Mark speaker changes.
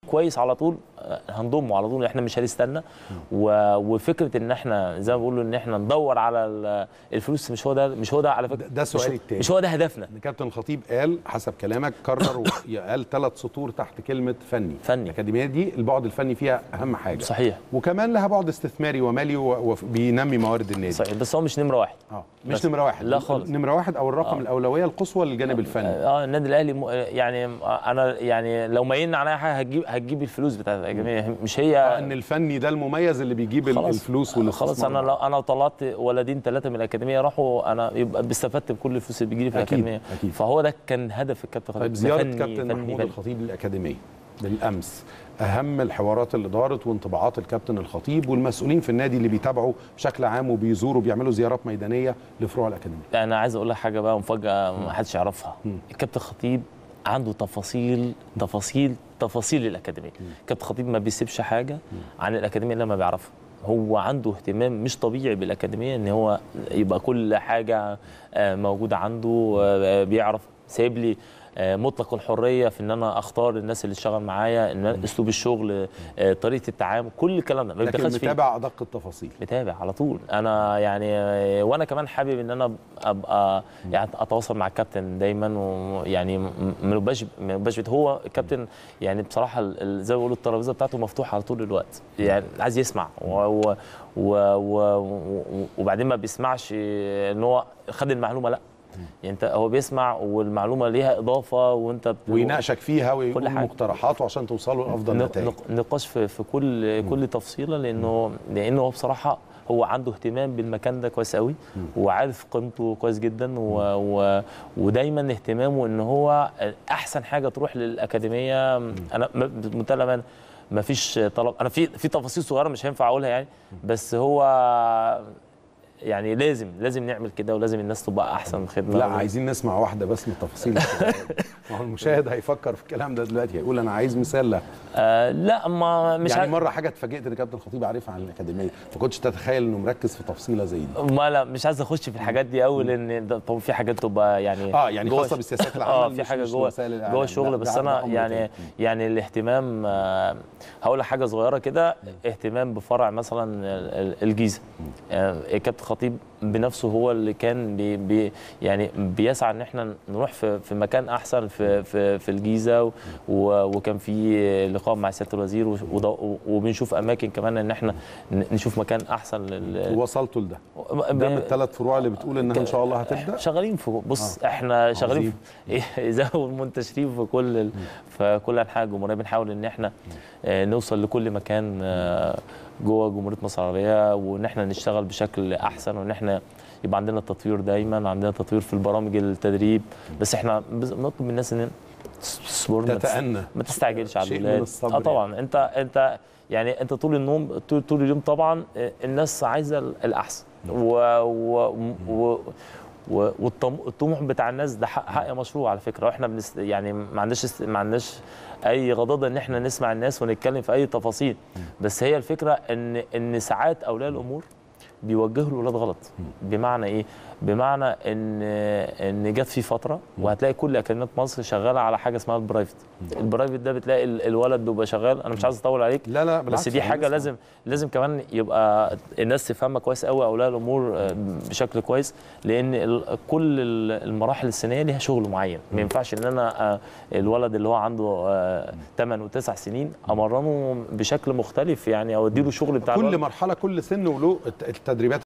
Speaker 1: كويس على طول آه، هنضمه على طول احنا مش هنستنى و- وفكره ان احنا زي ما بيقولوا ان احنا ندور على ال- الفلوس مش هو ده مش هو ده على فكره
Speaker 2: ده- ده
Speaker 1: مش-
Speaker 2: سؤالي التاني.
Speaker 1: مش هو ده هدفنا
Speaker 2: ان كابتن الخطيب قال حسب كلامك كرر وقال ثلاث سطور تحت كلمه فني
Speaker 1: فني.
Speaker 2: الاكاديميه دي البعد الفني فيها اهم حاجه
Speaker 1: صحيح
Speaker 2: وكمان لها بعد استثماري ومالي وبينمي موارد النادي
Speaker 1: صحيح بس هو مش نمره واحد
Speaker 2: اه مش
Speaker 1: بس-
Speaker 2: نمره واحد
Speaker 1: لا خالص.
Speaker 2: نمره واحد او الرقم
Speaker 1: آه.
Speaker 2: الاولويه القصوى للجانب الفني
Speaker 1: اه النادي الاهلي م- يعني انا يعني لو ميلنا على اي حاجه هتجيب هتجيب الفلوس بتاعت الاكاديميه مش هي
Speaker 2: آه، ان الفني ده المميز اللي بيجيب ال-
Speaker 1: خلاص.
Speaker 2: الفلوس والاستثمار
Speaker 1: خلاص انا لو انا طلعت ولدين ثلاثه من الاكاديميه راحوا انا يبقى استفدت بكل الفلوس اللي بيجي لي في
Speaker 2: أكيد،
Speaker 1: الاكاديميه
Speaker 2: أكيد.
Speaker 1: فهو ده كان هدف الكابتن
Speaker 2: طيب
Speaker 1: خالد.
Speaker 2: زياره
Speaker 1: فني-
Speaker 2: كابتن
Speaker 1: فني-
Speaker 2: محمود
Speaker 1: فني.
Speaker 2: الخطيب للاكاديميه بالامس اهم الحوارات اللي دارت وانطباعات الكابتن الخطيب والمسؤولين في النادي اللي بيتابعوا بشكل عام وبيزوروا بيعملوا زيارات ميدانيه لفروع الاكاديميه
Speaker 1: انا عايز اقول لك حاجه بقى مفاجاه ما حدش يعرفها الكابتن خطيب عنده تفاصيل تفاصيل تفاصيل الاكاديميه الكابتن خطيب ما بيسيبش حاجه عن الاكاديميه الا ما بيعرفها هو عنده اهتمام مش طبيعي بالاكاديميه ان هو يبقى كل حاجه آه، موجوده عنده آه، بيعرف سايب لي آه، مطلق الحريه في ان انا اختار الناس اللي تشتغل معايا ان أنا اسلوب الشغل آه، طريقه التعامل كل الكلام ده ما
Speaker 2: لكن
Speaker 1: بيدخلش فيه
Speaker 2: متابع ادق التفاصيل
Speaker 1: متابع على طول انا يعني وانا كمان حابب ان انا ابقى يعني اتواصل مع الكابتن دايما ويعني م- ما نبقاش ما نبقاش بت- هو الكابتن يعني بصراحه ال- ال- زي ما بيقولوا الترابيزه بتاعته مفتوحه على طول الوقت يعني عايز يسمع و و و و و وبعدين ما بيسمعش ان هو خد المعلومه لا يعني انت هو بيسمع والمعلومه ليها اضافه وانت بت-
Speaker 2: ويناقشك فيها ويقول
Speaker 1: حاجة.
Speaker 2: مقترحاته عشان توصلوا لافضل
Speaker 1: نق-
Speaker 2: نتائج
Speaker 1: نق- نقاش في في كل كل تفصيله لانه لانه هو بصراحه هو عنده اهتمام بالمكان ده كويس قوي وعارف قيمته كويس جدا و و ودايما اهتمامه ان هو احسن حاجه تروح للاكاديميه انا م- بمنتهى الأمانة ما فيش طلب انا في في تفاصيل صغيره مش هينفع اقولها يعني بس هو يعني لازم لازم نعمل كده ولازم الناس تبقى احسن خدمه
Speaker 2: لا عايزين نسمع واحده بس من التفاصيل ما هو المشاهد هيفكر في الكلام ده دلوقتي هيقول انا عايز مثال له
Speaker 1: آه لا ما مش
Speaker 2: يعني
Speaker 1: عارف-
Speaker 2: مره حاجه اتفاجئت ان كابتن الخطيب عارفها عن الاكاديميه فكنتش تتخيل انه مركز في تفصيله زي دي
Speaker 1: ما لا مش عايز اخش في الحاجات دي قوي لان ده طبعا في حاجات تبقى يعني
Speaker 2: اه يعني
Speaker 1: جوه
Speaker 2: خاصه
Speaker 1: الش-
Speaker 2: بالسياسات العامه
Speaker 1: اه
Speaker 2: مش-
Speaker 1: في حاجه
Speaker 2: مش
Speaker 1: جوه
Speaker 2: وسائل الإعلام.
Speaker 1: جوه الشغل
Speaker 2: لا،
Speaker 1: بس
Speaker 2: ده-
Speaker 1: انا
Speaker 2: ده أمر
Speaker 1: يعني
Speaker 2: تاني.
Speaker 1: يعني الاهتمام آه هقول لك حاجه صغيره كده اهتمام بفرع مثلا ال- ال- الجيزه آه الكابتن خطيب بنفسه هو اللي كان بي بي يعني بيسعى ان احنا نروح في في مكان احسن في في في الجيزه و- و- وكان في لقاء مع سياده الوزير و- وده- وبنشوف اماكن كمان ان احنا ن- نشوف مكان احسن لل
Speaker 2: وصلتوا لده ده من الثلاث فروع اللي بتقول انها ان شاء الله هتبدا
Speaker 1: شغالين في بص آه. احنا شغالين
Speaker 2: عظيم.
Speaker 1: في إيه، زي ما بيقولوا منتشرين في كل ال... في كل انحاء الجمهوريه بنحاول ان احنا آه نوصل لكل مكان آه جوه جمهوريه مصر العربيه وان احنا نشتغل بشكل احسن وان احنا يبقى عندنا تطوير دايما عندنا تطوير في البرامج التدريب بس احنا بز- بنطلب من الناس ان تصبر ما تس-
Speaker 2: تتأنى.
Speaker 1: ما تستعجلش على
Speaker 2: شيء من
Speaker 1: الولاد
Speaker 2: الصبر
Speaker 1: اه طبعا انت انت يعني انت طول النوم طول, طول اليوم طبعا آه، الناس عايزه الاحسن و, و, و و- والطم- والطموح بتاع الناس ده حق, حق مشروع على فكره واحنا بنست يعني ما عندناش است- ما عندناش اي غضاضه ان احنا نسمع الناس ونتكلم في اي تفاصيل بس هي الفكره ان ان ساعات اولياء الامور بيوجهوا الاولاد غلط بمعنى ايه بمعنى ان ان جت في فتره وهتلاقي كل اكاديميات مصر شغاله على حاجه اسمها البرايفت البرايفت ده بتلاقي ال- الولد بيبقى شغال انا مش عايز اطول عليك
Speaker 2: لا لا بالعكس
Speaker 1: بس دي
Speaker 2: أنا
Speaker 1: حاجه
Speaker 2: بسمع.
Speaker 1: لازم لازم كمان يبقى الناس تفهمها كويس قوي اولياء الامور آه، بشكل كويس لان ال- كل ال- المراحل السنيه ليها شغل معين ما ينفعش ان انا آه، الولد اللي هو عنده 8 و9 سنين امرنه بشكل مختلف يعني او اديله شغل بتاع
Speaker 2: كل
Speaker 1: الولد.
Speaker 2: مرحله كل سن وله الت- التدريبات